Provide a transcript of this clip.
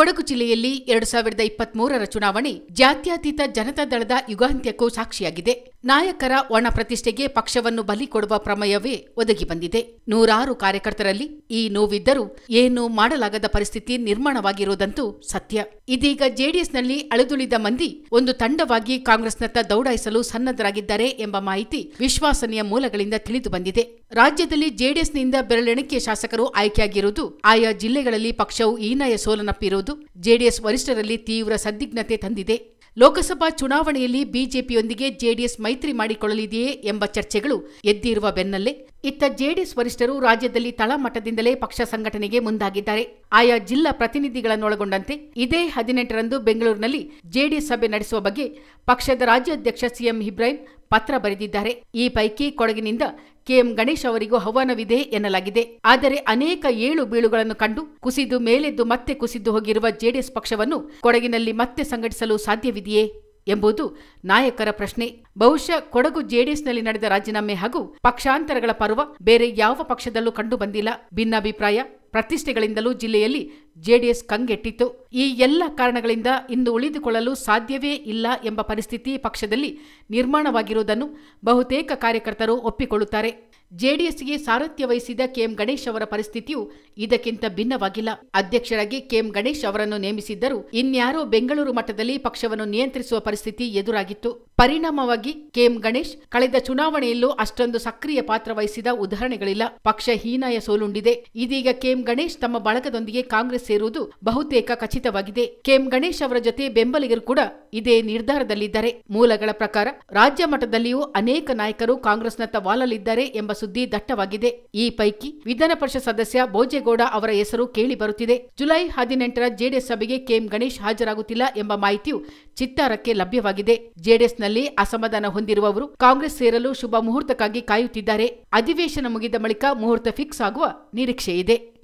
ಕೊಡಗು ಜಿಲ್ಲೆಯಲ್ಲಿ ಎರಡು ಸಾವಿರದ ಇಪ್ಪತ್ಮೂರರ ಚುನಾವಣೆ ಜಾತ್ಯತೀತ ಜನತಾ ದಳದ ಯುಗಾಂತ್ಯಕ್ಕೂ ಸಾಕ್ಷಿಯಾಗಿದೆ ನಾಯಕರ ಒಣ ಪ್ರತಿಷ್ಠೆಗೆ ಪಕ್ಷವನ್ನು ಬಲಿ ಕೊಡುವ ಪ್ರಮೇಯವೇ ಒದಗಿ ಬಂದಿದೆ ನೂರಾರು ಕಾರ್ಯಕರ್ತರಲ್ಲಿ ಈ ನೋವಿದ್ದರೂ ಏನು ಮಾಡಲಾಗದ ಪರಿಸ್ಥಿತಿ ನಿರ್ಮಾಣವಾಗಿರುವುದಂತೂ ಸತ್ಯ ಇದೀಗ ಜೆಡಿಎಸ್ನಲ್ಲಿ ಅಳಿದುಳಿದ ಮಂದಿ ಒಂದು ತಂಡವಾಗಿ ಕಾಂಗ್ರೆಸ್ನತ್ತ ದೌಡಾಯಿಸಲು ಸನ್ನದ್ಧರಾಗಿದ್ದಾರೆ ಎಂಬ ಮಾಹಿತಿ ವಿಶ್ವಾಸನೀಯ ಮೂಲಗಳಿಂದ ತಿಳಿದು ಬಂದಿದೆ ರಾಜ್ಯದಲ್ಲಿ ಜೆಡಿಎಸ್ನಿಂದ ಬೆರಳೆಣಿಕೆಯ ಶಾಸಕರು ಆಯ್ಕೆಯಾಗಿರುವುದು ಆಯಾ ಜಿಲ್ಲೆಗಳಲ್ಲಿ ಪಕ್ಷವು ಹೀನಾಯ ಸೋಲನಪ್ಪಿರುವುದು ಜೆಡಿಎಸ್ ವರಿಷ್ಠರಲ್ಲಿ ತೀವ್ರ ಸಂದಿಗ್ಧತೆ ತಂದಿದೆ ಲೋಕಸಭಾ ಚುನಾವಣೆಯಲ್ಲಿ ಬಿಜೆಪಿಯೊಂದಿಗೆ ಜೆಡಿಎಸ್ ಮೈತ್ರಿ ಮಾಡಿಕೊಳ್ಳಲಿದೆಯೇ ಎಂಬ ಚರ್ಚೆಗಳು ಎದ್ದಿರುವ ಬೆನ್ನಲ್ಲೇ ಇತ್ತ ಜೆಡಿಎಸ್ ವರಿಷ್ಠರು ರಾಜ್ಯದಲ್ಲಿ ತಳಮಟ್ಟದಿಂದಲೇ ಪಕ್ಷ ಸಂಘಟನೆಗೆ ಮುಂದಾಗಿದ್ದಾರೆ ಆಯಾ ಜಿಲ್ಲಾ ಪ್ರತಿನಿಧಿಗಳನ್ನೊಳಗೊಂಡಂತೆ ಇದೇ ಹದಿನೆಂಟರಂದು ಬೆಂಗಳೂರಿನಲ್ಲಿ ಜೆಡಿಎಸ್ ಸಭೆ ನಡೆಸುವ ಬಗ್ಗೆ ಪಕ್ಷದ ರಾಜ್ಯಾಧ್ಯಕ್ಷ ಸಿಎಂ ಇಬ್ರಾಹಿಂ ಪತ್ರ ಬರೆದಿದ್ದಾರೆ ಈ ಪೈಕಿ ಕೊಡಗಿನಿಂದ ಕೆಎಂ ಗಣೇಶ್ ಅವರಿಗೂ ಆಹ್ವಾನವಿದೆ ಎನ್ನಲಾಗಿದೆ ಆದರೆ ಅನೇಕ ಏಳು ಬೀಳುಗಳನ್ನು ಕಂಡು ಕುಸಿದು ಮೇಲೆದ್ದು ಮತ್ತೆ ಕುಸಿದು ಹೋಗಿರುವ ಜೆಡಿಎಸ್ ಪಕ್ಷವನ್ನು ಕೊಡಗಿನಲ್ಲಿ ಮತ್ತೆ ಸಂಘಟಿಸಲು ಸಾಧ್ಯವಿದೆಯೇ ಎಂಬುದು ನಾಯಕರ ಪ್ರಶ್ನೆ ಬಹುಶಃ ಕೊಡಗು ಜೆಡಿಎಸ್ನಲ್ಲಿ ನಡೆದ ರಾಜೀನಾಮೆ ಹಾಗೂ ಪಕ್ಷಾಂತರಗಳ ಪರ್ವ ಬೇರೆ ಯಾವ ಪಕ್ಷದಲ್ಲೂ ಕಂಡು ಬಂದಿಲ್ಲ ಭಿನ್ನಾಭಿಪ್ರಾಯ ಪ್ರತಿಷ್ಠೆಗಳಿಂದಲೂ ಜಿಲ್ಲೆಯಲ್ಲಿ ಜೆಡಿಎಸ್ ಕಂಗೆಟ್ಟಿತ್ತು ಈ ಎಲ್ಲ ಕಾರಣಗಳಿಂದ ಇಂದು ಉಳಿದುಕೊಳ್ಳಲು ಸಾಧ್ಯವೇ ಇಲ್ಲ ಎಂಬ ಪರಿಸ್ಥಿತಿ ಪಕ್ಷದಲ್ಲಿ ನಿರ್ಮಾಣವಾಗಿರುವುದನ್ನು ಬಹುತೇಕ ಕಾರ್ಯಕರ್ತರು ಒಪ್ಪಿಕೊಳ್ಳುತ್ತಾರೆ ಜೆಡಿಎಸ್ಗೆ ಸಾರಥ್ಯ ವಹಿಸಿದ ಕೆಎಂ ಗಣೇಶ್ ಅವರ ಪರಿಸ್ಥಿತಿಯು ಇದಕ್ಕಿಂತ ಭಿನ್ನವಾಗಿಲ್ಲ ಅಧ್ಯಕ್ಷರಾಗಿ ಕೆಎಂ ಗಣೇಶ್ ಅವರನ್ನು ನೇಮಿಸಿದ್ದರೂ ಇನ್ಯಾರೋ ಬೆಂಗಳೂರು ಮಟ್ಟದಲ್ಲಿ ಪಕ್ಷವನ್ನು ನಿಯಂತ್ರಿಸುವ ಪರಿಸ್ಥಿತಿ ಎದುರಾಗಿತ್ತು ಪರಿಣಾಮವಾಗಿ ಕೆಎಂ ಗಣೇಶ್ ಕಳೆದ ಚುನಾವಣೆಯಲ್ಲೂ ಅಷ್ಟೊಂದು ಸಕ್ರಿಯ ಪಾತ್ರ ವಹಿಸಿದ ಉದಾಹರಣೆಗಳಿಲ್ಲ ಪಕ್ಷ ಹೀನಾಯ ಸೋಲುಂಡಿದೆ ಇದೀಗ ಕೆಎಂ ಗಣೇಶ್ ತಮ್ಮ ಬಳಗದೊಂದಿಗೆ ಕಾಂಗ್ರೆಸ್ ಸೇರುವುದು ಬಹುತೇಕ ಖಚಿತವಾಗಿದೆ ಕೆಎಂ ಗಣೇಶ್ ಅವರ ಜೊತೆ ಬೆಂಬಲಿಗರು ಕೂಡ ಇದೇ ನಿರ್ಧಾರದಲ್ಲಿದ್ದಾರೆ ಮೂಲಗಳ ಪ್ರಕಾರ ರಾಜ್ಯ ಮಟ್ಟದಲ್ಲಿಯೂ ಅನೇಕ ನಾಯಕರು ಕಾಂಗ್ರೆಸ್ನತ್ತ ವಾಲಲಿದ್ದಾರೆ ಎಂಬ ಸುದ್ದಿ ದಟ್ಟವಾಗಿದೆ ಈ ಪೈಕಿ ವಿಧಾನ ಪರಿಷತ್ ಸದಸ್ಯ ಭೋಜೇಗೌಡ ಅವರ ಹೆಸರು ಕೇಳಿ ಬರುತ್ತಿದೆ ಜುಲೈ ಹದಿನೆಂಟರ ಜೆಡಿಎಸ್ ಸಭೆಗೆ ಕೆಎಂ ಗಣೇಶ್ ಹಾಜರಾಗುತ್ತಿಲ್ಲ ಎಂಬ ಮಾಹಿತಿಯು ಚಿತ್ತಾರಕ್ಕೆ ಲಭ್ಯವಾಗಿದೆ ಜೆಡಿಎಸ್ನಲ್ಲಿ ಅಸಮಾಧಾನ ಹೊಂದಿರುವವರು ಕಾಂಗ್ರೆಸ್ ಸೇರಲು ಶುಭ ಮುಹೂರ್ತಕ್ಕಾಗಿ ಕಾಯುತ್ತಿದ್ದಾರೆ ಅಧಿವೇಶನ ಮುಗಿದ ಬಳಿಕ ಮುಹೂರ್ತ ಫಿಕ್ಸ್ ಆಗುವ ನಿರೀಕ್ಷೆಯಿದೆ